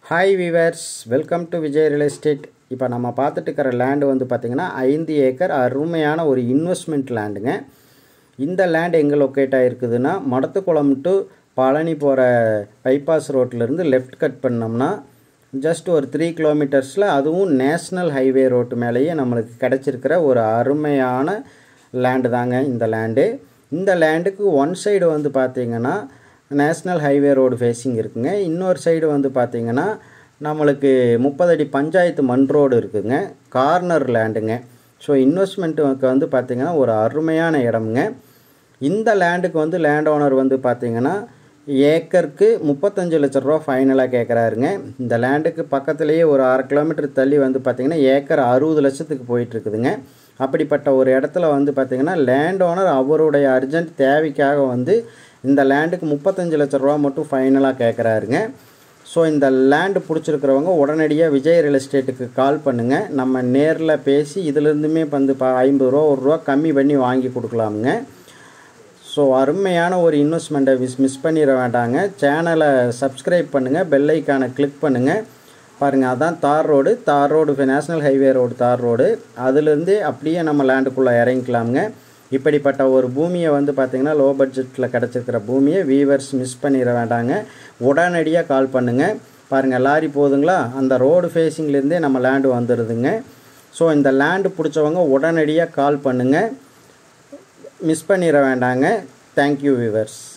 hi viewers welcome to Vijay real estate இப்போ நம்ம பார்த்துட்டு இருக்கிற லேண்டு வந்து பார்த்திங்கன்னா ஐந்து ஏக்கர் அருமையான ஒரு இன்வெஸ்ட்மெண்ட் லேண்டுங்க இந்த லேண்ட் எங்கே லொக்கேட் ஆகிருக்குதுன்னா மடத்துக்குளம் டு பழனி போகிற பைபாஸ் ரோட்லேருந்து லெஃப்ட் கட் பண்ணோம்னா ஜஸ்ட் ஒரு த்ரீ கிலோமீட்டர்ஸில் அதுவும் நேஷ்னல் ஹைவே ரோட்டு மேலேயே நம்மளுக்கு கிடச்சிருக்கிற ஒரு அருமையான லேண்டு தாங்க இந்த லேண்டு இந்த லேண்டுக்கு ஒன் சைடு வந்து பார்த்திங்கன்னா நேஷ்னல் ஹைவே ரோடு ஃபேஸிங் இருக்குங்க இன்னொரு சைடு வந்து பார்த்திங்கன்னா நம்மளுக்கு முப்பது அடி பஞ்சாயத்து மண் ரோடு இருக்குதுங்க கார்னர் லேண்டுங்க ஸோ இன்வெஸ்ட்மெண்ட்டுக்கு வந்து பார்த்திங்கன்னா ஒரு அருமையான இடம்ங்க இந்த லேண்டுக்கு வந்து லேண்ட் ஓனர் வந்து பார்த்திங்கன்னா ஏக்கருக்கு முப்பத்தஞ்சு லட்ச ரூபா ஃபைனலாக கேட்குறாருங்க இந்த லேண்டுக்கு பக்கத்துலேயே ஒரு அரை கிலோமீட்டர் தள்ளி வந்து பார்த்திங்கன்னா ஏக்கர் அறுபது லட்சத்துக்கு போயிட்டுருக்குதுங்க அப்படிப்பட்ட ஒரு இடத்துல வந்து பார்த்திங்கன்னா லேண்ட் ஓனர் அவருடைய அர்ஜென்ட் தேவைக்காக வந்து இந்த லேண்டுக்கு முப்பத்தஞ்சு லட்ச ரூபா மட்டும் ஃபைனலாக கேட்குறாருங்க ஸோ இந்த லேண்டு பிடிச்சிருக்கிறவங்க உடனடியாக விஜய் ரியல் எஸ்டேட்டுக்கு கால் பண்ணுங்கள் நம்ம நேரில் பேசி இதுலேருந்துமே வந்து பா ஐம்பது ரூபா ஒரு ரூபா கம்மி பண்ணி வாங்கி கொடுக்கலாமுங்க ஸோ அருமையான ஒரு இன்வெஸ்ட்மெண்ட்டை மிஸ் மிஸ் பண்ணிட வேண்டாங்க சேனலை சப்ஸ்கிரைப் பண்ணுங்கள் பெல் ஐக்கானை கிளிக் பண்ணுங்கள் பாருங்கள் அதான் tar road tar road national highway road tar road அதுலேருந்து அப்படியே நம்ம லேண்டுக்குள்ளே இறங்கிக்கலாமுங்க இப்படிப்பட்ட ஒரு பூமியை வந்து பார்த்திங்கன்னா லோ பட்ஜெட்டில் கிடச்சிருக்கிற பூமியை வீவர்ஸ் மிஸ் பண்ணிட வேண்டாங்க உடனடியாக கால் பண்ணுங்கள் பாருங்கள் லாரி போகுதுங்களா அந்த ரோடு ஃபேஸிங்லேருந்தே நம்ம லேண்டு வந்துடுதுங்க ஸோ இந்த லேண்டு பிடிச்சவங்க உடனடியாக கால் பண்ணுங்கள் மிஸ் பண்ணிட வேண்டாங்க தேங்க்யூ விவர்ஸ்